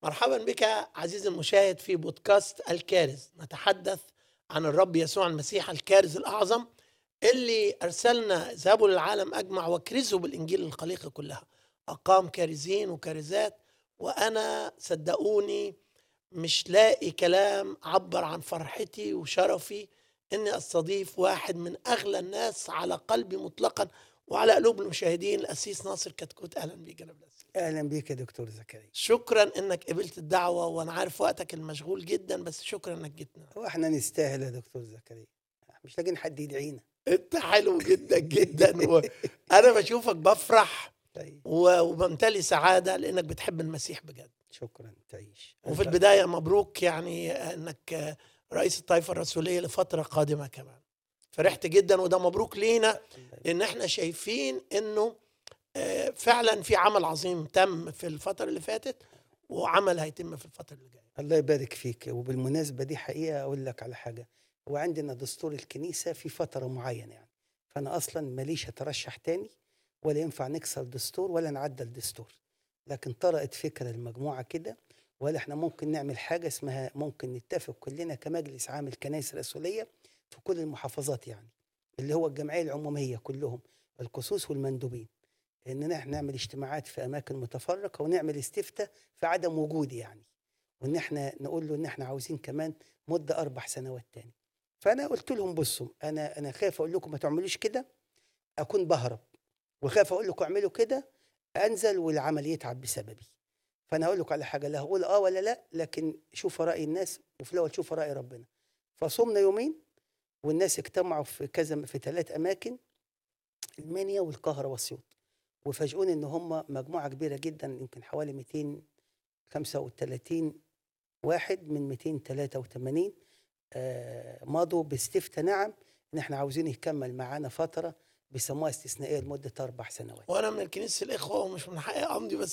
مرحبا بك عزيزي المشاهد في بودكاست الكارز نتحدث عن الرب يسوع المسيح الكارز الأعظم اللي أرسلنا اذهبوا للعالم أجمع وكرزوا بالإنجيل للخليقة كلها أقام كارزين وكارزات وأنا صدقوني مش لاقي كلام عبر عن فرحتي وشرفي اني استضيف واحد من اغلى الناس على قلبي مطلقا وعلى قلوب المشاهدين الاسيس ناصر كتكوت اهلا بيك يا نبيل الأسيس. اهلا بيك يا دكتور زكريا شكرا انك قبلت الدعوه وانا عارف وقتك المشغول جدا بس شكرا انك جيتنا هو احنا نستاهل يا دكتور زكريا مش لاقيين حد يدعينا انت حلو جدا جدا وانا بشوفك بفرح طيب و- وبمتلي سعاده لانك بتحب المسيح بجد شكرا تعيش وفي البدايه مبروك يعني انك رئيس الطائفه الرسوليه لفتره قادمه كمان فرحت جدا وده مبروك لينا لان احنا شايفين انه آه، فعلا في عمل عظيم تم في الفتره اللي فاتت وعمل هيتم في الفتره اللي جايه الله يبارك فيك وبالمناسبة دي حقيقة أقول لك على حاجة وعندنا دستور الكنيسة في فترة معينة يعني فأنا أصلا ماليش أترشح تاني ولا ينفع نكسر دستور ولا نعدل دستور لكن طرقت فكرة المجموعة كده ولا احنا ممكن نعمل حاجة اسمها ممكن نتفق كلنا كمجلس عام الكنائس الرسولية في كل المحافظات يعني اللي هو الجمعية العمومية كلهم القصوص والمندوبين إننا احنا نعمل اجتماعات في أماكن متفرقة ونعمل استفتاء في عدم وجودي يعني وان احنا نقول له ان احنا عاوزين كمان مده اربع سنوات تاني فانا قلت لهم بصوا انا انا خايف اقول لكم ما تعملوش كده اكون بهرب وخايف اقول لكم اعملوا كده انزل والعمل يتعب بسببي فانا هقول لكم على حاجه لا هقول اه ولا لا لكن شوفوا راي الناس وفي الاول شوفوا راي ربنا فصمنا يومين والناس اجتمعوا في كذا في ثلاث اماكن المنيا والقاهره واسيوط وفاجئوني ان هم مجموعه كبيره جدا يمكن حوالي 235 واحد من 283 آه، مضوا باستفتاء نعم ان احنا عاوزين يكمل معانا فتره بيسموها استثنائيه لمده اربع سنوات وانا من كنيسه الاخوه ومش من حقي امضي بس